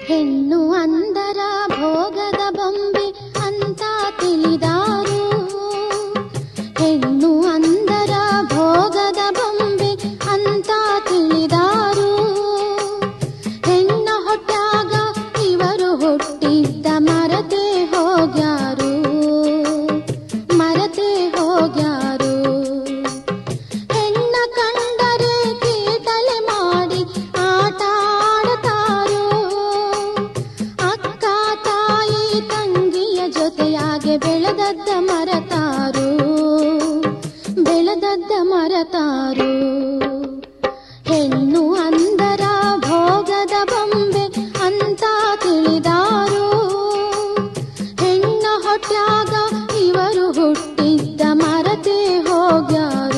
ಹೆಣ್ಣು ಅಂದರ ಭೋಗದ ಬೊಂಬೆ ಅಂತ ತಿಳಿದಾರು ಹೆಣ್ಣು ಅಂದರ ಭೋಗದ ಬೊಂಬೆ ಅಂತ ತಿಳಿದಾರು ಹೆಣ್ಣ ಹೊಟ್ಟಾಗ ಇವರು ಹುಟ್ಟಿದ್ದ ಮರತೆ ಹೋಗ್ಯಾರು ಮರತೆ ಹೋಗ್ಯಾರು ಹೆಣ್ಣ ಕಂಡರೆ ಕೀಟಲೆ ಮಾಡಿ ಆಟ ಆಡತಾರೋ ಅಕ್ಕ ತಾಯಿ ತಂಗಿಯ ಜೊತೆಯಾಗೆ ಬೆಳೆದದ್ದ ಮರತಾರು ಬೆಳೆದದ್ದ ಮರತಾರು ಹೆಣ್ಣು ಅಂದರ ಭೋಗದ ಬೊಂಬೆ ಅಂತ ತಿಳಿದಾರು ಹೆಣ್ಣ ಹೊಟ್ಯಾಗ ಇವರು ಹುಟ್ಟಿದ್ದ ಮರತೆ ಹೋಗ್ಯಾರು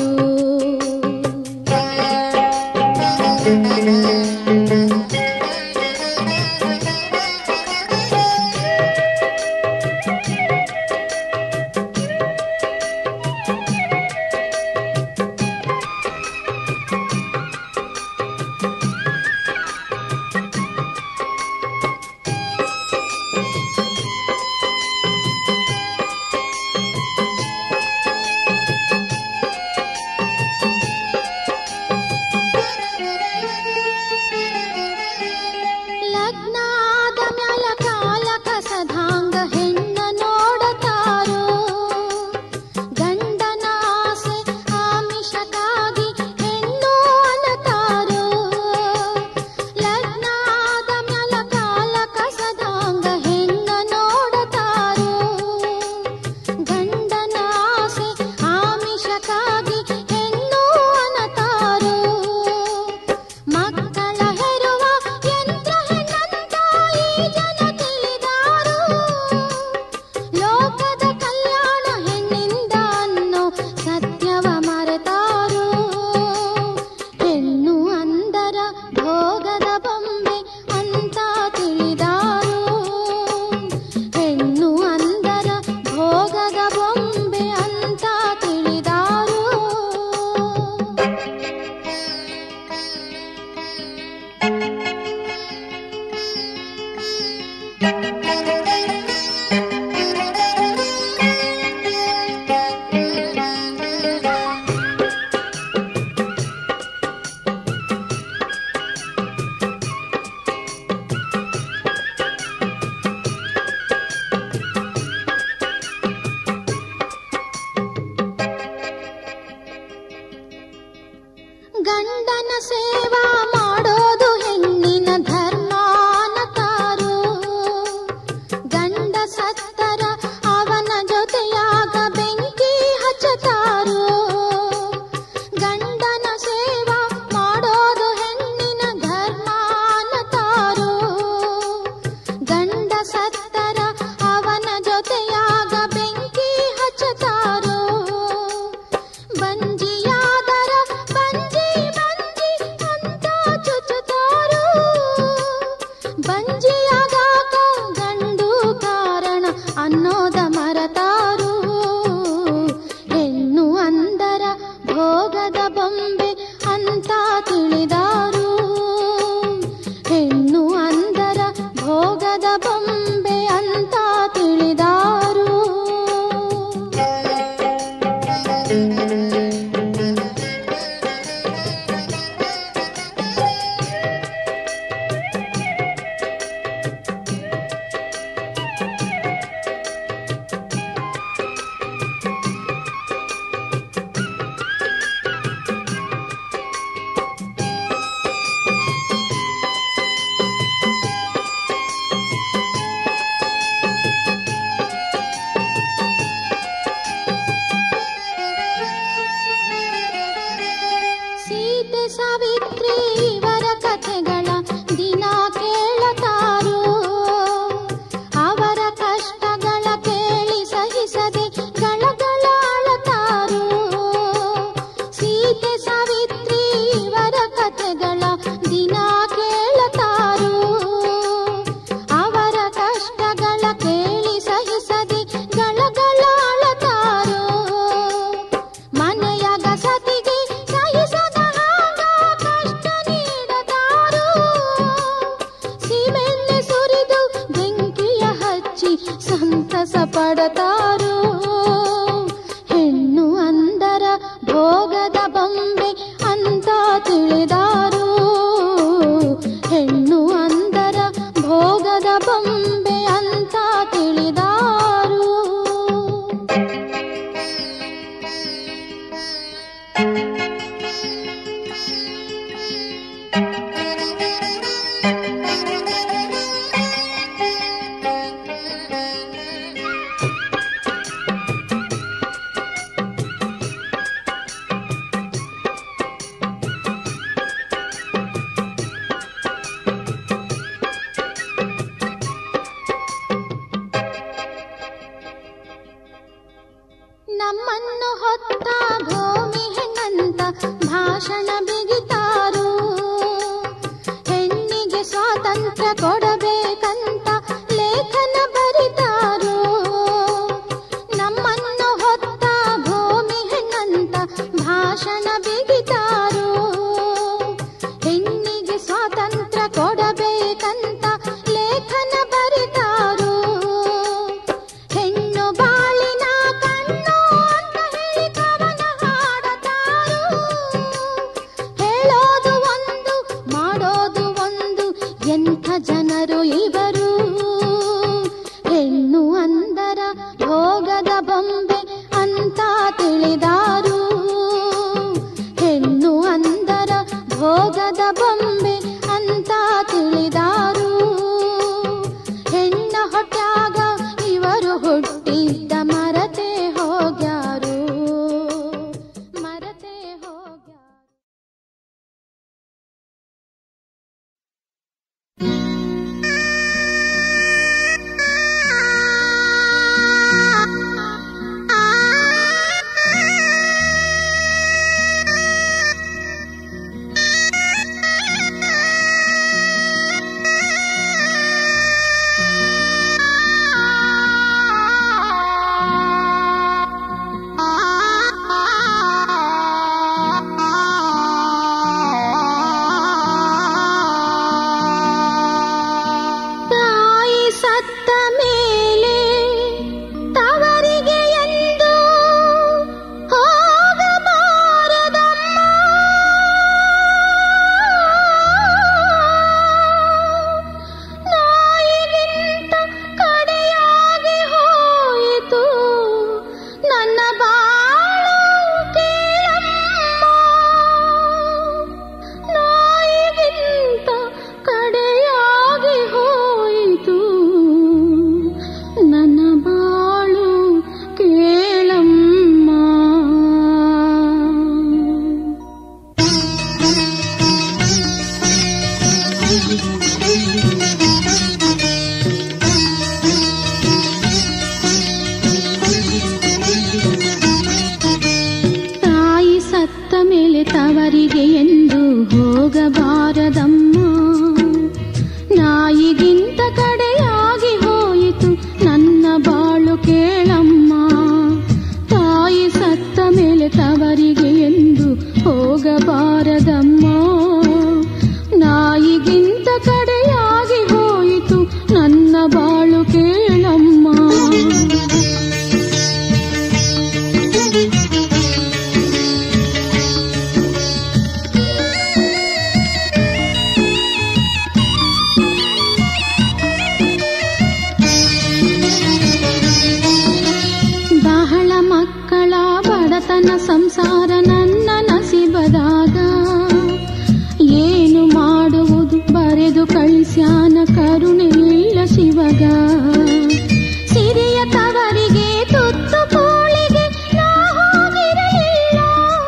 ಲಗ್ನ ಆದ ಮ್ಯಾಲ ಕಾಲ ಕಸದಾಂಗ ಹೆಣ್ಣ ನೋಡತಾರೋ ಗಂಡನ ಆಸೆ ಆಮಿಷಕ್ಕಾಗಿ ಹೆಣ್ಣು ಅನತಾರೋ ಲಗ್ನ ಆದ ಮ್ಯಾಲ ಕಾಲ ಕಸದಾಂಗ ಹೆಣ್ಣ ನೋಡತಾರೋ ಗಂಡನ ಆಸೆ ಆಮಿಷಕ್ಕಾಗಿ ಹೆಣ್ಣು ಅನತಾರೋ ಮಕ್ಕಳ ಹೆರುವ ಯಂತ್ರ ಹೆಣ್ಣಂತ ಈ ಜನ ತಿಳಿದಾರು ಲೋಕದ ಕಲ್ಯಾಣ ಹೆಣ್ಣಿಂದ ಅನ್ನೋ ಸತ್ಯವ ಮರೆತಾರು ಹೆಣ್ಣು ಅಂದರ ಭೋಗದ ಬೊಂಬೆ ಅಂತ ತಿಳಿದಾರು ಹೆಣ್ಣು ಅಂದರ ಭೋಗದ ಬೊಂಬೆ ಅಂತ ತಿಳಿದಾರು ಗಂಡನ ಸೇವಾ ಮಾಡೋದು ಹೆಣ್ಣಿನ ಧರ್ಮಾನತಾರು ಸ್ವಾತಂತ್ರ್ಯ ಕೊಡಬೇಕಂತ ಲೇಖನ ಬರಿತಾರೋ ನಮ್ಮನ್ನು ಹೊತ್ತ ಭೂಮಿ ಹೆಣ್ಣಂತ ಭಾಷಣ ಬಿಗಿತಾರೋ ಹೆಣ್ಣಿಗೆ ಸ್ವಾತಂತ್ರ್ಯ ಕೊಡಬೇಕಂತ ಲೇಖನ ಬರಿತಾರೋ ಹೆಣ್ಣು ಬಾಳಿನ ಕಣ್ಣು ಅಂತ ಹೇಳಿ ಕವನ ಹಾಡತಾರೋ ಹೇಳೋದು ಒಂದು ಮಾಡೋದು ಒಂದು ಎಂಥ ಜನರು ಇವರು ಹೆಣ್ಣು ಅಂದರ ಭೋಗದ ಬೊಂಬೆ ಅಂತ ತಿಳಿದಾರು ಹೆಣ್ಣು ಅಂದರ ಭೋಗದ ಬೊಂಬೆ ಅಂತ ತಿಳಿದಾರು ಹೆಣ್ಣ ಹೊಟ್ಯಾಗ ಇವರು ಹುಟ್ಟಿದ್ದ ಮರತೆ ಹೋಗ್ಯಾರು ಮರತೆ ಹೋಗ್ಯಾರು ತಾಯಿ ಸತ್ತ ಮೇಲೆ ತವರಿಗೆ ಎಂದು ಹೋಗಬಾರದಮ್ಮ ನಾಯಿಗಿಂತ ಕಡೆಯಾಗಿ ಹೋಯಿತು ನನ್ನ ಬಾಳು ಕೇಳಮ್ಮ ನಾಯಿಗಿಂತ ಕಡೆಯಾಗಿ ಹೋಯಿತು ನನ್ನ ಬಾಳು ಕೇಳಮ್ಮ ತಾಯಿ ಸತ್ತ ಮೇಲೆ ತವರಿಗೆ ಎಂದು ಹೋಗಬಾರದಮ್ಮ ನಾಯಿಗಿಂತ ಕಡೆಯಾಗಿ ಹೋಯಿತು ನನ್ನ ಬಾಳು ಕೇಳಮ್ಮ ತಾಯಿ ಸತ್ತ ಮೇಲೆ ತವರಿಗೆ ಎಂದು ಹೋಗಬಾರದಮ್ಮ ನಾಯಿಗಿಂತ ಕಡೆಯಾಗಿ ಹೋಯಿತು ನನ್ನ ಬಾಳು ಕೇಳಮ್ಮ ಬಹಳ ಮಕ್ಕಳ ಬಡತನ ಸಂಸಾರ ನನ್ನ ನಸಿಬದಾಗ ಏನು ಮಾಡುವುದು ಬರೆದು ಕಳಿಸ್ಯಾನ ಕರುಣೆ ಇಲ್ಲ ಶಿವಗ ಸಿರಿಯ ತವರಿಗೆ ತುತ್ತು ಕೋಳಿಗೆ ನಾ ಹೋಗಿರಲಿಲ್ಲ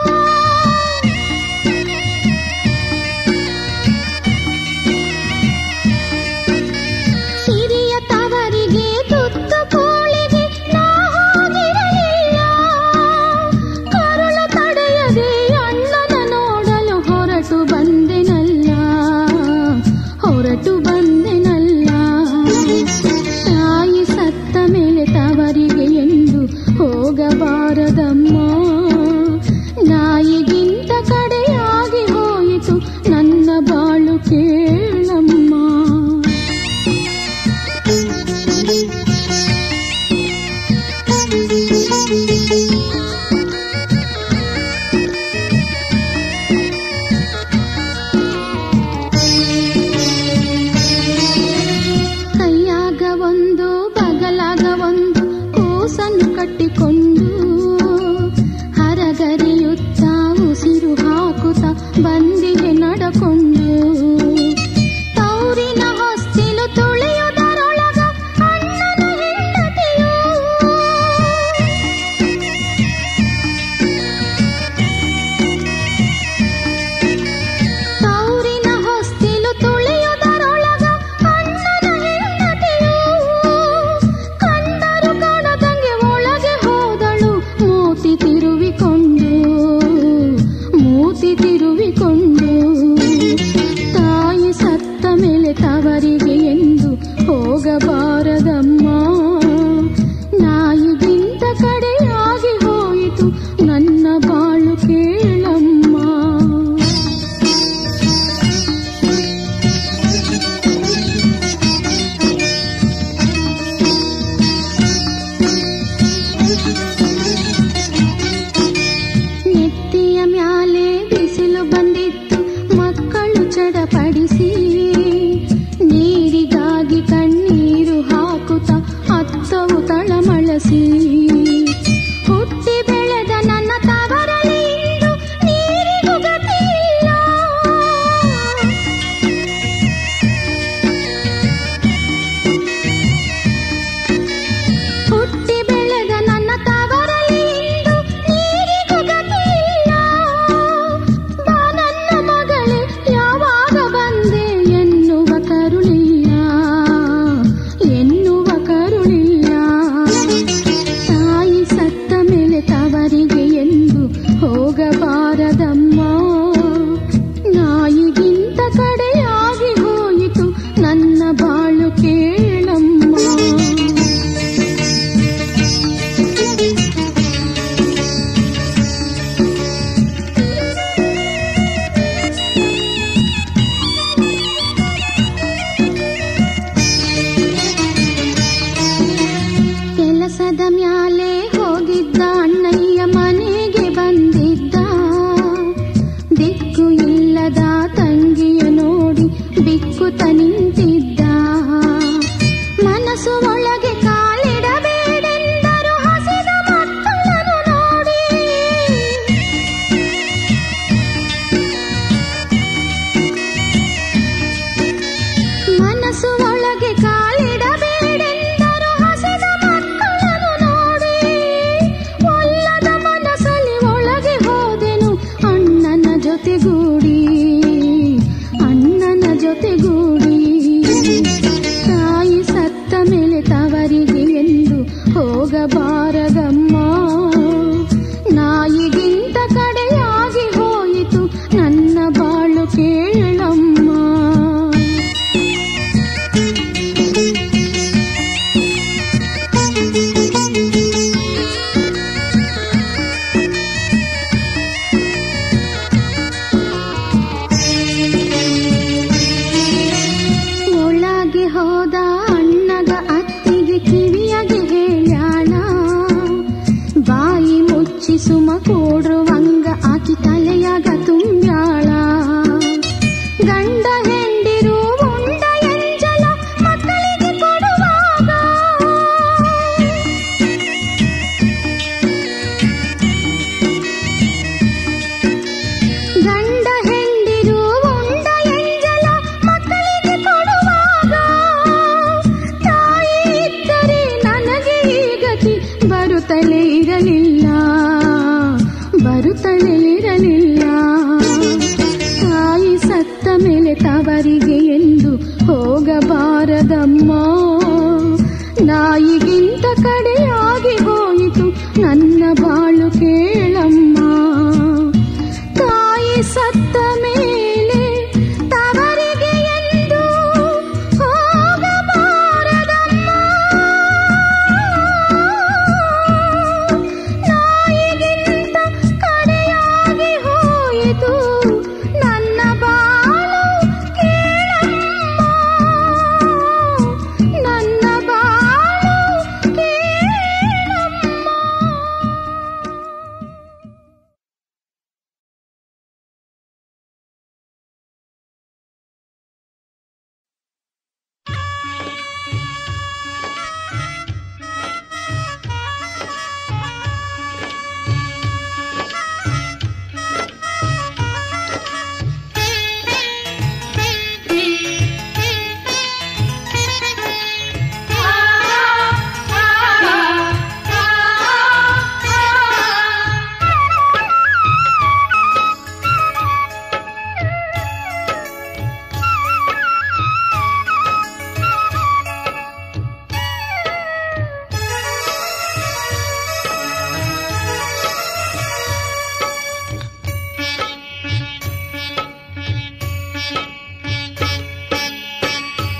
ಸಿರಿಯ ತವರಿಗೆ ತುತ್ತು ಕೋಳಿಗೆ ನಾ ಹೋಗಿರಲಿಲ್ಲ ಕರುಳು ತಡೆಯದೆ ಅಣ್ಣನ ನೋಡಲು ಹೊರಟು ಬಂದೆನಲ್ಲ ಹೊರಟು ಬಂದೆನಲ್ಲ ಮೇಲೆ ತವರಿಗೆ ಎಂದು ಹೋಗಬಾರದಮ್ಮ ನಾಯಿಗಿಂತ ಕಡೆಯಾಗಿ ಹೋಯಿತು ನನ್ನ ಬಾಳು ಕೇಳಮ್ಮ ನೆತ್ತಿಯ ಮ್ಯಾಲೆ ಬಿಸಿಲು ಬಂದಿತ್ತು ಮಕ್ಕಳು ಚಡಪಡಿಸಿ ನೀರಿಗಾಗಿ ಕಣ್ಣೀರು ಹಾಕುತ್ತ ಅತ್ತವು ತಳಮಳಸಿ ಹುಟ್ಟಿ ಬೆಳೆದ ನನ್ನ ತವರಲ್ಲಿ ಇಂದು ನೀರಿಗೂ ಗತಿಯಿಲ್ಲ ಹುಟ್ಟಿ ಬೆಳೆದ ನನ್ನ ತವರಲ್ಲಿ ಇಂದು ನೀರಿಗೂ ಗತಿಯಿಲ್ಲ ಬಾ ನನ್ನ ಮಗಳೇ ಯಾವಾಗ ಬಂದೆ ಎನ್ನುವ ಕರುಳಿಲ್ಲ ಎನ್ನುವ ಕರುಳಿಲ್ಲ ತಾಯಿ ಸತ್ತ ಮೇಲೆ ತವರಿಗೆ ಎಂದು ಹೋಗಬಾರದಮ್ಮ ನಾಯಿಗಿಂತ ಕಡೆಯಾಗಿ ಹೋಯಿತು ನನ್ನ ಬಾಳು ಕೇಳಮ್ಮ ಕೆಲಸದ ಮ್ಯಾಲೆ ಹೋಗಿದ್ದ ಅಣ್ಣಯ್ಯ ಮನೆಗೆ ಬಂದಿದ್ದ ದಿಕ್ಕು ಇಲ್ಲದ ತಂಗಿಯ ನೋಡಿ ಬಿಕ್ಕುತ್ತ ನಿಂತಿದ್ದ ಮನಸ್ಸು ಒಳಗೆ ಕಾಲಿಡಬೇಡೆಂದರು ಹಸಿದ ಮಕ್ಕಳನ್ನು ನೋಡಿ ಮನಸ್ಸು ಒಳಗೆ ಕಾಲಿಡಬೇಡೆಂದರು ಹಸಿದ ಮಕ್ಕಳನ್ನು ನೋಡಿ ಒಲ್ಲದ ಮನಸ್ಸಲ್ಲಿ ಒಳಗೆ ಹೋದೆನು ಅಣ್ಣನ ಜೊತೆಗೂಡಿ ಅಣ್ಣನ ಜೊತೆಗೂಡಿ ತಾಯಿ ಸತ್ತ ಮೇಲೆ ತವರಿಗೆ ಎಂದು ಹೋಗಬಾರದಮ್ಮ ನಾಯಿಗಿಂತ ಕಡೆಯಾಗಿ ಹೋಯಿತು ನನ್ನ ಬಾಳು ಕೇಳಮ್ಮ ಒಳಗೆ ಹೋದ ಅಣ್ಣಗ ಅತ್ತಿಗೆ ಕಿವಿಯಗೆ ಹೇಳ್ಯಾಳ ಬಾಯಿ ಮುಚ್ಚಿ ಸುಮ ಕೊಡ್ರುವಂಗ ಆಕಿ ತಲೆಯಾಗ ತುಂಬ್ಯಾಳ ಗಂಡ ಹೆಂಡಿರು ಉಂಡ ಎಂಜಲ ಮಕ್ಕಳಿಗೆ ಕೊಡುವಾಗ ಗಂಡ ಹೆಂಡಿರು ಉಂಡ ಎಂಜಲ ಮಕ್ಕಳಿಗೆ ಕೊಡುವಾಗ ತಾಯಿ ಇದ್ದರೆ ನನಗೆ ಈ ಗತಿ ಬರುತ್ತಲೇ ಇರಲಿಲ್ಲ ಬರುತ್ತಲೇ ಇರಲಿಲ್ಲ ತಾಯಿ ಸತ್ತ ಮೇಲೆ ತವರಿಗೆ ಎಂದು ಹೋಗಬಾರದಮ್ಮ ನಾಯಿಗಿಂತ ಕಡೆಯಾಗಿ ಹೋಯಿತು ನನ್ನ ಬಾಳು ಕೇಳಮ್ಮ ತಾಯಿ ಸತ್ತ ಮೇಲೆ ತವರಿಗೆ ಎಂದು ಹೋಗಬಾರದಮ್ಮ ನಾಯಿಗಿಂತ ಕಡೆಯಾಗಿ ಹೋಯಿತು ನನ್ನ ಬಾಳು ಕೇಳಮ್ಮ ನನ್ನ ಬಾಳು ಕೇಳಮ್ಮ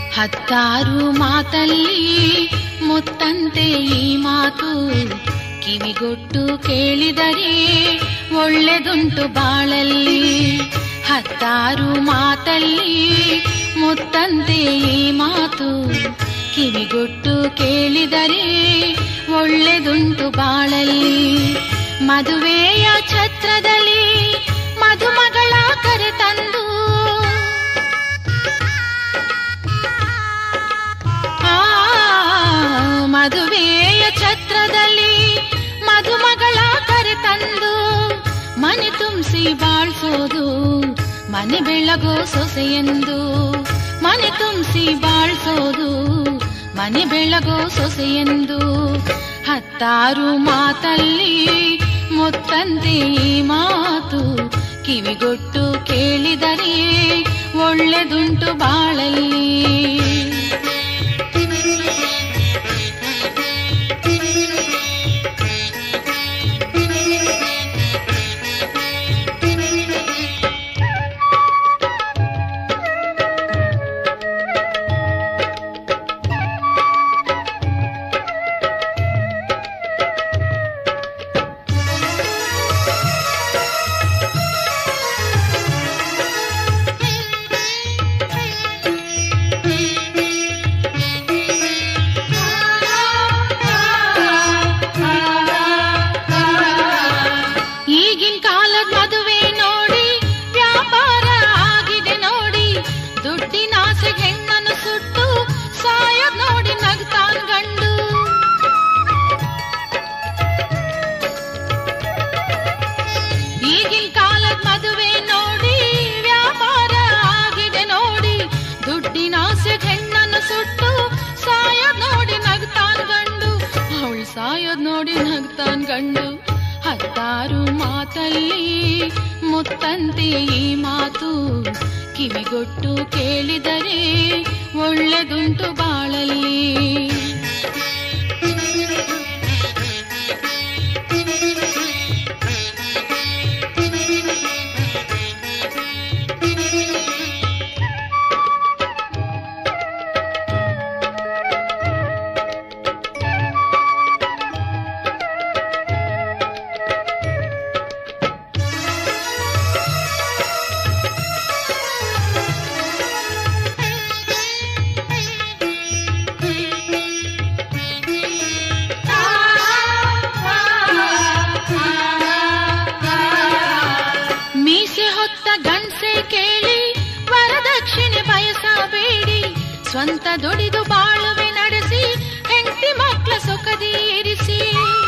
ಹತ್ತಾರು ಮಾತಲ್ಲಿ ಮುತ್ತಂತೆ ಈ ಮಾತು ಕಿವಿಗೊಟ್ಟು ಕೇಳಿದರೆ ಒಳ್ಳೆದುಂಟು ಬಾಳಲ್ಲಿ ಹತ್ತಾರು ಮಾತಲ್ಲಿ ಮುತ್ತಂತೆ ಈ ಮಾತು ಕಿವಿಗೊಟ್ಟು ಕೇಳಿದರೆ ಒಳ್ಳೆದುಂಟು ಬಾಳಲ್ಲಿ ಮದುವೆಯ ಛತ್ರದಲ್ಲಿ ಮಧುಮಗಳ ಕರೆತಂದು ಆ ಮದುವೆಯ ಛತ್ರದಲ್ಲಿ ಮಧುಮಗಳ ಕರೆತಂದು ಮನೆ ತುಂಬಿಸಿ ಬಾಳ್ಸೋದು ಮನೆ ಬೆಳಗೋ ಸೊಸೆಯೆಂದು ಮನೆ ತುಂಬಿಸಿ ಬಾಳ್ಸೋದು ಮನೆ ಬೆಳಗೋ ಸೊಸೆಯೆಂದು ಹತ್ತಾರು ಮಾತಲ್ಲಿ ಮುತ್ತಂತೆ ಈ ಮಾತು ಕಿವಿಗೊಟ್ಟು ಕೇಳಿದರೆ ಒಳ್ಳೆದುಂಟು ಬಾಳಲ್ಲಿ ಈಗಿನ ಕಾಲದ ಮದುವೆ ನೋಡಿ ವ್ಯಾಪಾರ ಆಗಿದೆ ನೋಡಿ ದುಡ್ಡಿನ ಆಸೆಗೆ ಹೆಣ್ಣನ್ನು ಸುಟ್ಟು ಸಾಯದ್ ನೋಡಿ ನಗ್ತಾನ್ ಗಂಡು ಈಗಿನ ಕಾಲದ ಮದುವೆ ನೋಡಿ ವ್ಯಾಪಾರ ಆಗಿದೆ ನೋಡಿ ದುಡ್ಡಿನ ಆಸೆಗೆ ಹೆಣ್ಣನ್ನು ಸುಟ್ಟು ಸಾಯದ್ ನೋಡಿ ನಗ್ತಾನ್ ಗಂಡು ಅವಳು ಸಾಯೋದ್ ನೋಡಿ ನಗ್ತಾನ್ ಗಂಡು ಹತ್ತಾರು ಮಾತಲ್ಲಿ ಮುತ್ತಂತೆ ಈ ಮಾತು ಕಿವಿಗೊಟ್ಟು ಕೇಳಿದರೆ ಒಳ್ಳೆದುಂಟು ಬಾಳಲ್ಲಿ ಮೀಸೆ ಹೊತ್ತ ಗಂಡ್ಸೆ ಕೇಳಿ ವರದಕ್ಷಿಣೆ ಬಯಸಬೇಡಿ ಸ್ವಂತ ದುಡಿದು ಬಾಳುವೆ ನಡೆಸಿ ಹೆಂಡತಿ ಮಕ್ಕಳ ಸೊಕದಿ ಇರಿಸಿ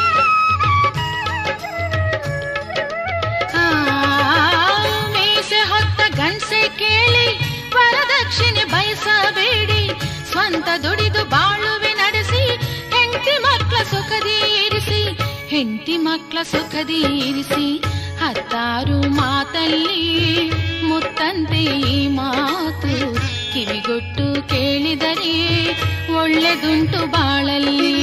ಆ, ಮೀಸೆ ಹೊತ್ತ ಗಂಡ್ಸೆ ಕೇಳಿ ವರದಕ್ಷಿಣೆ ಬಯಸಬೇಡಿ ಸ್ವಂತ ದುಡಿದು ಬಾಳುವೆ ನಡೆಸಿ ಹೆಂಡತಿ ಮಕ್ಕಳ ಸುಖದಿ ಇರಿಸಿ ಹೆಂಡತಿ ಮಕ್ಕಳ ಸುಖದಿ ಇರಿಸಿ ಹತ್ತಾರು ಮಾತಲ್ಲಿ ಮುತ್ತಂತೆ ಈ ಮಾತು ಕಿವಿಗೊಟ್ಟು ಕೇಳಿದರೆ ಒಳ್ಳೆದುಂಟು ಬಾಳಲ್ಲಿ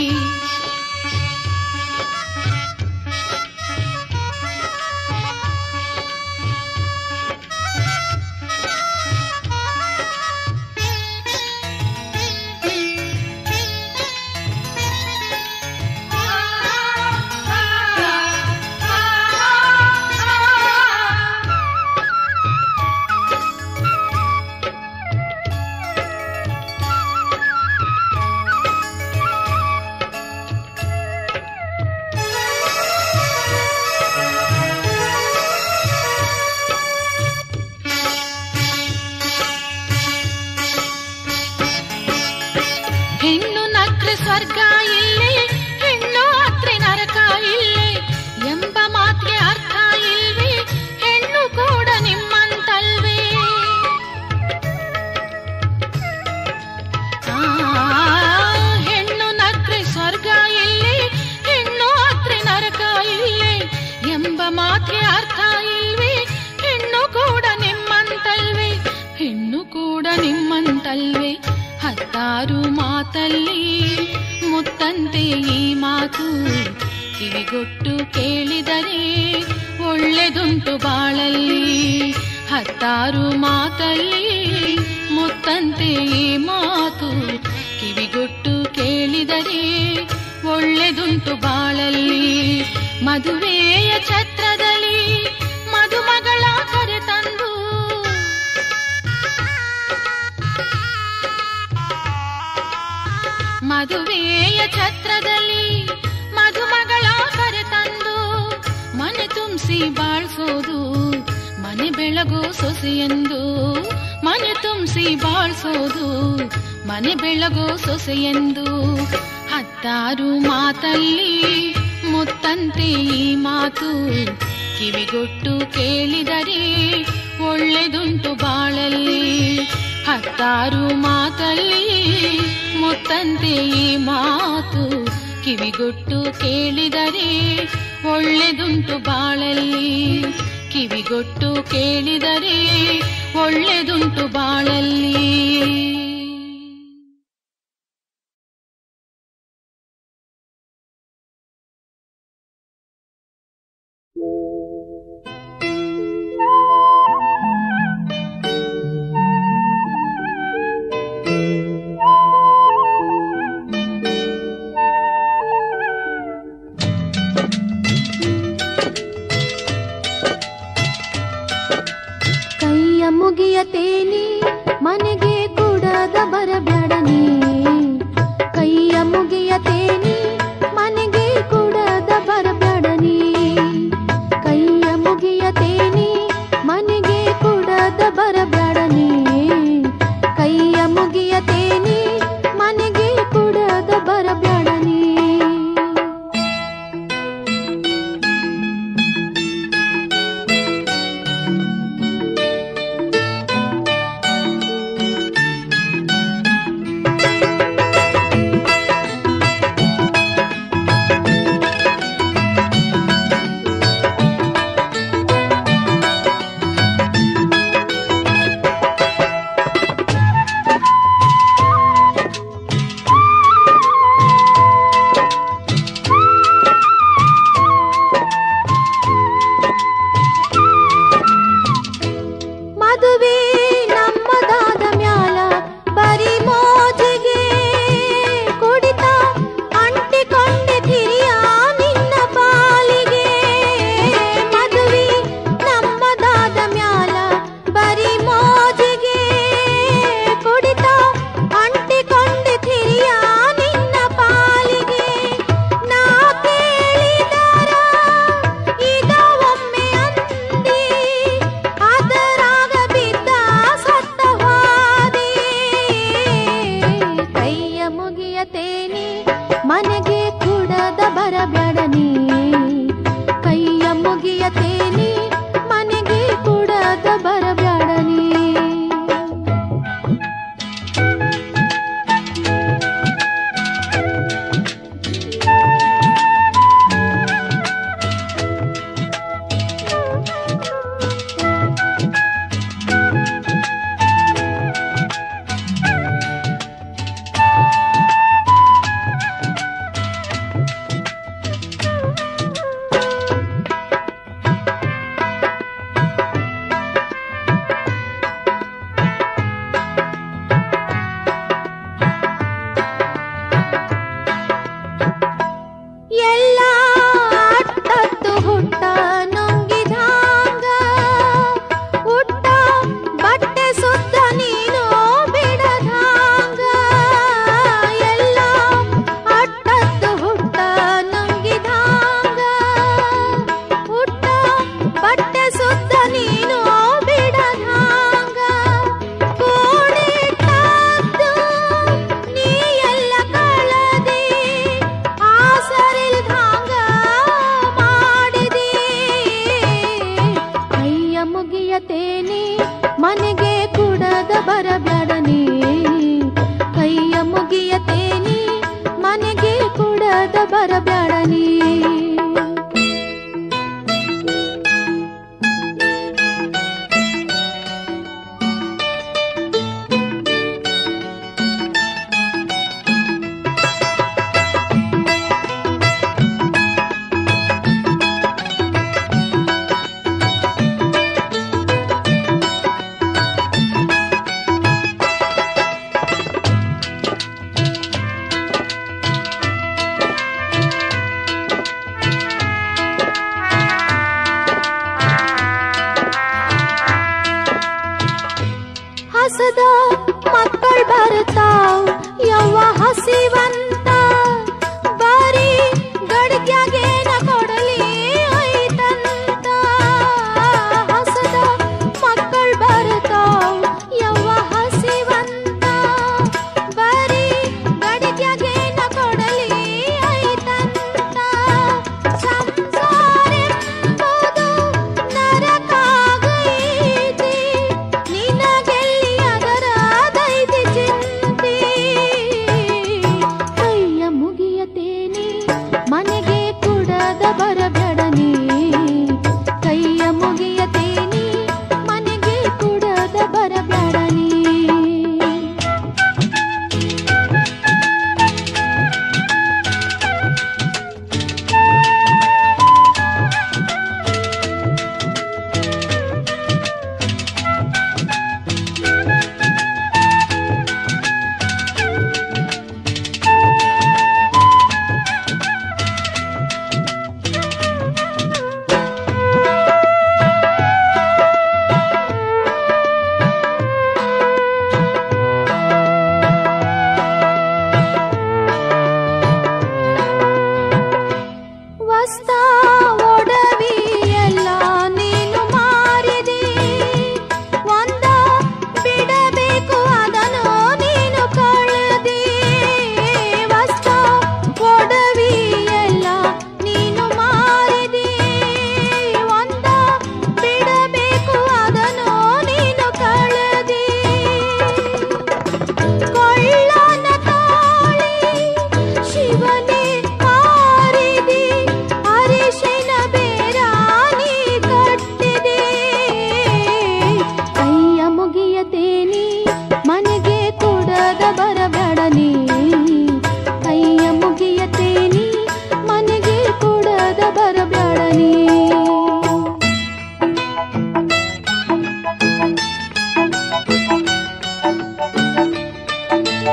ಹೆಣ್ಣು ನಕ್ರೆ ಸ್ವರ್ಗ ಇಲ್ಲೇ ಹೆಣ್ಣು ಅತ್ರೆ ನರಕ ಇಲ್ಲೇ ಎಂಬ ಮಾತಿಗೆ ಅರ್ಥ ಇಲ್ವೇ ಹೆಣ್ಣು ಕೂಡ ನಿಮ್ಮಂತಲ್ವೇ ಆ, ಹೆಣ್ಣು ನಕ್ರೆ ಸ್ವರ್ಗ ಇಲ್ಲೇ ಹೆಣ್ಣು ಅತ್ರೆ ನರಕ ಇಲ್ಲೇ ಎಂಬ ಮಾತಿಗೆ ಅರ್ಥ ಇಲ್ವೇ ಹೆಣ್ಣು ಕೂಡ ನಿಮ್ಮಂತಲ್ವೇ ಹೆಣ್ಣು ಕೂಡ ನಿಮ್ಮಂತಲ್ವೇ ಹತ್ತಾರು ಮಾತಲ್ಲಿ ಮುತ್ತಂತೆ ಈ ಮಾತು ಕಿವಿಗೊಟ್ಟು ಕೇಳಿದರೆ ಒಳ್ಳೆದುಂಟು ಬಾಳಲ್ಲಿ ಹತ್ತಾರು ಮಾತಲ್ಲಿ ಮುತ್ತಂತೆ ಈ ಮಾತು ಒಳ್ಳೆದುಂಟು ಬಾಳಲ್ಲಿ ಮದುವೆಯ ಛತ್ರದಲ್ಲಿ ಮದುಮಗಳ ಕರೆ ತಂದು ಮದುವೆಯ ಛತ್ರದಲ್ಲಿ ಮದುಮಗಳ ಕರೆ ತಂದು ಮನೆ ತುಂಬಿಸಿ ಬಾಳ್ಸೋದು ಮನೆ ಬೆಳಗೋ ಸೊಸೆಯೆಂದು ಮನೆ ತುಂಬಿಸಿ ಬಾಳ್ಸೋದು ಮನೆ ಬೆಳಗೋ ಸೊಸೆಯೆಂದು ಹತ್ತಾರು ಮಾತಲ್ಲಿ ಮುತ್ತಂತೆ ಈ ಮಾತು ಕಿವಿಗೊಟ್ಟು ಕೇಳಿದರೆ ಒಳ್ಳೆದುಂಟು ಬಾಳಲ್ಲಿ ಹತ್ತಾರು ಮಾತಲ್ಲಿ ಮುತ್ತಂತೆ ಈ ಮಾತು ಕಿವಿಗೊಟ್ಟು ಕೇಳಿದರೆ ಒಳ್ಳೆದುಂಟು ಬಾಳಲ್ಲಿ ಕಿವಿಗೊಟ್ಟು ಕೇಳಿದರೆ ಒಳ್ಳೆದುಂಟು ಬಾಳಲ್ಲಿ ಕೈಯ ಮುಗಿಯತೇನೆ ಮನೆಗೆ ಕೊಡಲು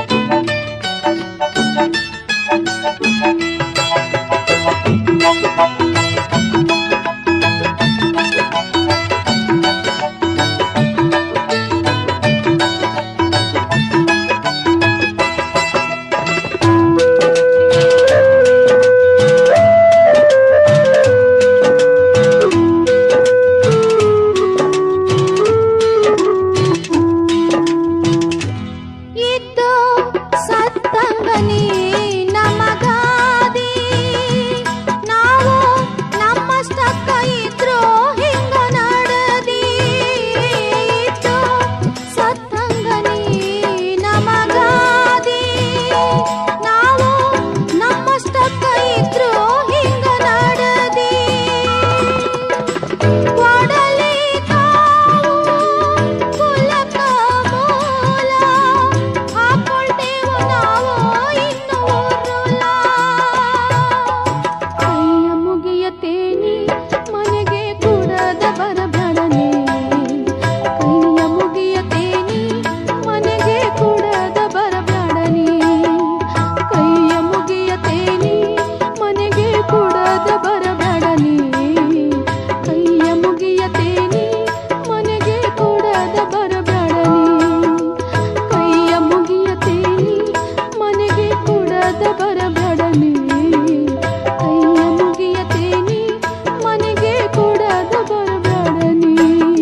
ಇದ್ದು ಸತ್ತಂಗನಿ ನಮಗಾದಿ ನಾವು ನಮ್ಮಷ್ಟಕ್ಕ ಇದ್ರು ಹಿಂಗ ನಡದಿ ಇದ್ದು ಸತ್ತಂಗನಿ ನಮಗಾದಿ ನಾವು ನಮ್ಮಷ್ಟಕ್ಕ ಇದ್ರು ಹಿಂಗ ನಡದಿ ಕೊಡಲಿ ತಾವು ಕುಲಕ ಮೂಲ ಹಾಕೊಳ್ತೇವು ನಾವು ಇನ್ನು ಉರುಳ ಕೈಯ ಮುಗಿಯತೇನಿ ಮನೆಗೆ ಕೂಡದ ಬರಬಡನೆ ಕೈಯ ಮುಗಿಯತೇನಿ ಮನೆಗೆ ಕೂಡದ ಬರಬಡನೆ ಕೈಯ ಮುಗಿಯತೇನಿ ಮನೆಗೆ ಕೂಡದ ಬರಬಡನೆ ಕೈಯ ಮುಗಿಯತೇನಿ ಮನೆಗೆ ಕೂಡದ ಬರಬಡನೆ ಕೈಯ ಮುಗಿಯತೇನಿ ಮನೆಗೆ ಕೂಡದ ಬರಬಡನೆ ಕೈಯ ಮುಗಿಯತೇನಿ ಮನೆಗೆ ಕೂಡದ ಬರಬಡನೆ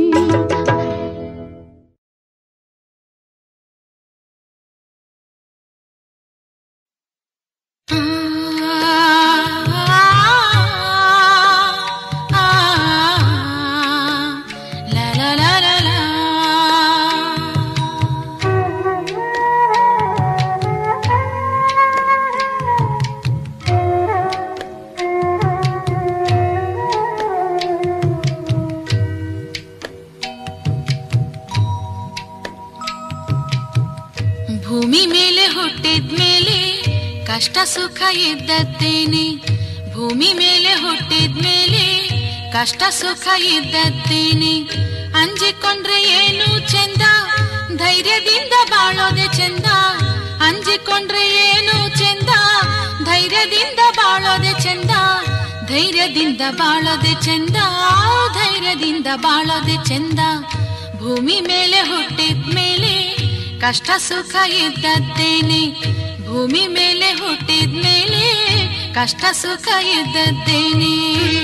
ಭೂಮಿ ಮೇಲೆ ಹುಟ್ಟಿದ್ಮೇಲೆ ಕಷ್ಟ ಸುಖ ಇದ್ದದ್ದೇನೆ ಭೂಮಿ ಮೇಲೆ ಹುಟ್ಟಿದ್ಮೇಲೆ ಕಷ್ಟ ಸುಖ ಇದ್ದದ್ದೇನೆ ಅಂಜಿಕೊಂಡ್ರೆ ಏನು ಚಂದ ಧೈರ್ಯದಿಂದ ಬಾಳೋದೆ ಚಂದ ಅಂಜಿಕೊಂಡ್ರೆ ಏನು ಚಂದ ಧೈರ್ಯದಿಂದ ಬಾಳೋದೆ ಚಂದ ಧೈರ್ಯದಿಂದ ಬಾಳೋದೆ ಚಂದ ಧೈರ್ಯದಿಂದ ಬಾಳೋದೆ ಚಂದ ಭೂಮಿ ಮೇಲೆ ಹುಟ್ಟಿದ್ಮೇಲೆ ಕಷ್ಟ ಸುಖ ಇದ್ದದ್ದೇನೆ ಭೂಮಿ ಮೇಲೆ ಹುಟ್ಟಿದ್ಮೇಲೆ ಕಷ್ಟ ಸುಖ ಇದ್ದದ್ದೇನೆ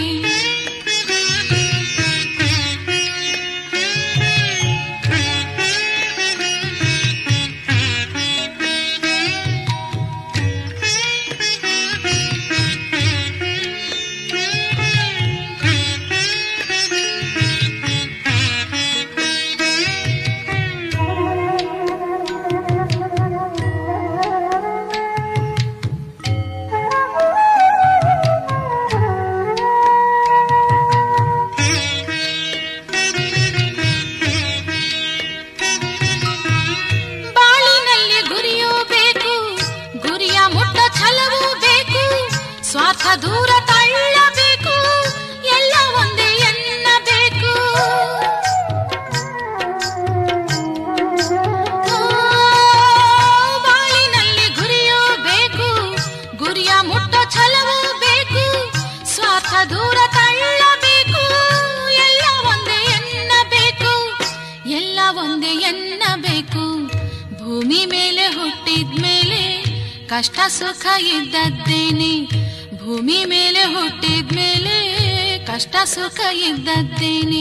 ಬಾಳಿನಲ್ಲಿ ಗುರಿಯೂ ಬೇಕು ಗುರಿಯ ಮುಟ್ಟ ಛಲವೂ ಬೇಕು ಸ್ವಾರ್ಥ ದೂರ ತಳ್ಳಬೇಕು ಎಲ್ಲ ಒಂದೇ ಎನ್ನಬೇಕು ಓ, ಬಾಳಿನಲ್ಲಿ ಗುರಿಯೂ ಬೇಕು ಗುರಿಯ ಮುಟ್ಟ ಛಲವೂ ಬೇಕು ಸ್ವಾರ್ಥ ದೂರ ತಳ್ಳಬೇಕು ಎಲ್ಲ ಒಂದೇ ಎನ್ನಬೇಕು ಎಲ್ಲ ಒಂದೇ ಎನ್ನಬೇಕು ಭೂಮಿ ಮೇಲೆ ಹುಟ್ಟಿದ್ಮೇಲೆ ಕಷ್ಟ ಸುಖ ಇದ್ದದ್ದೇನೆ ಭೂಮಿ ಮೇಲೆ ಹುಟ್ಟಿದ್ಮೇಲೆ ಕಷ್ಟ ಸುಖ ಇದ್ದದ್ದೇನೆ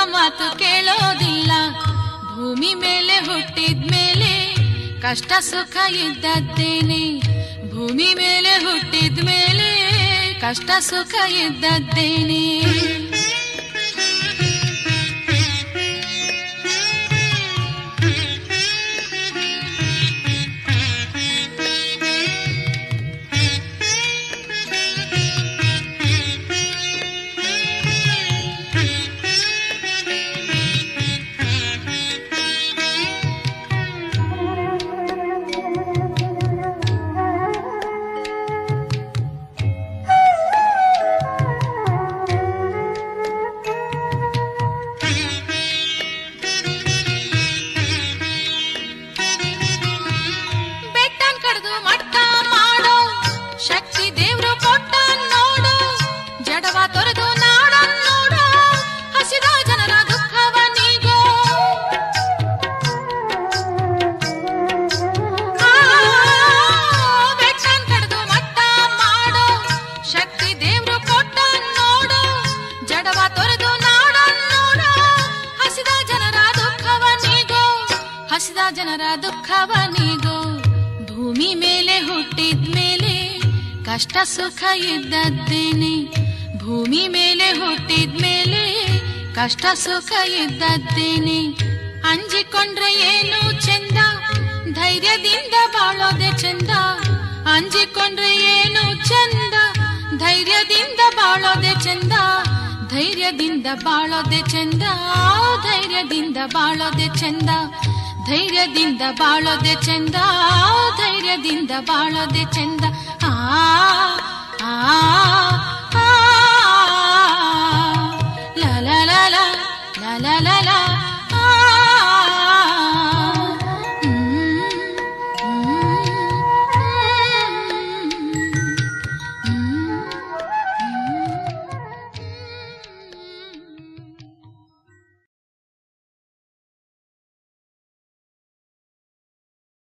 ಮಾತು ಕೇಳೋದಿಲ್ಲ ಭೂಮಿ ಮೇಲೆ ಹುಟ್ಟಿದ್ಮೇಲೆ ಕಷ್ಟ ಸುಖ ಇದ್ದದ್ದೇನೆ ಭೂಮಿ ಮೇಲೆ ಹುಟ್ಟಿದ್ಮೇಲೆ ಕಷ್ಟ ಸುಖ ಇದ್ದದ್ದೇನೆ ಬೆಟ್ಟನ್ ಕಡ್ದು ಮಟ್ಟ ಮಾಡೋ ಶಕ್ತಿ ದೇವ್ರು ಕೊಟ್ಟ ನೋಡು ಜಡವ ತೊರೆದು ನಾಡ ನೋಡು ಹಸಿದ ಜನರ ದುಃಖವ ನೀಗೋ ಆ, ಬೆಟ್ಟನ್ ಕಡ್ದು ಮಟ್ಟ ಮಾಡೋ ಶಕ್ತಿ ದೇವ್ರು ಕೊಟ್ಟ ನೋಡು ಜಡವ ತೊರೆದು ನಾಡ ನೋಡು ಹಸಿದ ಜನರ ದುಃಖವ ನೀಗೋ ಹಸಿದ ಜನರ ದುಃಖವ ನೀಗೋ ಭೂಮಿ ಮೇಲೆ ಹುಟ್ಟಿದ್ಮೇಲೆ ಕಷ್ಟ ಸುಖ ಇದ್ದದ್ದೇನೆ ಭೂಮಿ ಮೇಲೆ ಹುಟ್ಟಿದ್ಮೇಲೆ ಕಷ್ಟ ಸುಖ ಇದ್ದದ್ದೇನೆ ಅಂಜಿಕೊಂಡ್ರೆ ಏನು ಚಂದ ಧೈರ್ಯದಿಂದ ಬಾಳೋದೆ ಚಂದ ಅಂಜಿಕೊಂಡ್ರೆ ಏನು ಚಂದ ಧೈರ್ಯದಿಂದ ಬಾಳೋದೆ ಚಂದ ಧೈರ್ಯದಿಂದ ಬಾಳೋದೆ ಚಂದ ಧೈರ್ಯದಿಂದ ಬಾಳೋದೆ ಚಂದ ಧೈರ್ಯದಿಂದ ಬಾಳೋದೆ ಚಂದ ಧೈರ್ಯದಿಂದ ಬಾಳೋದೆ ಚಂದ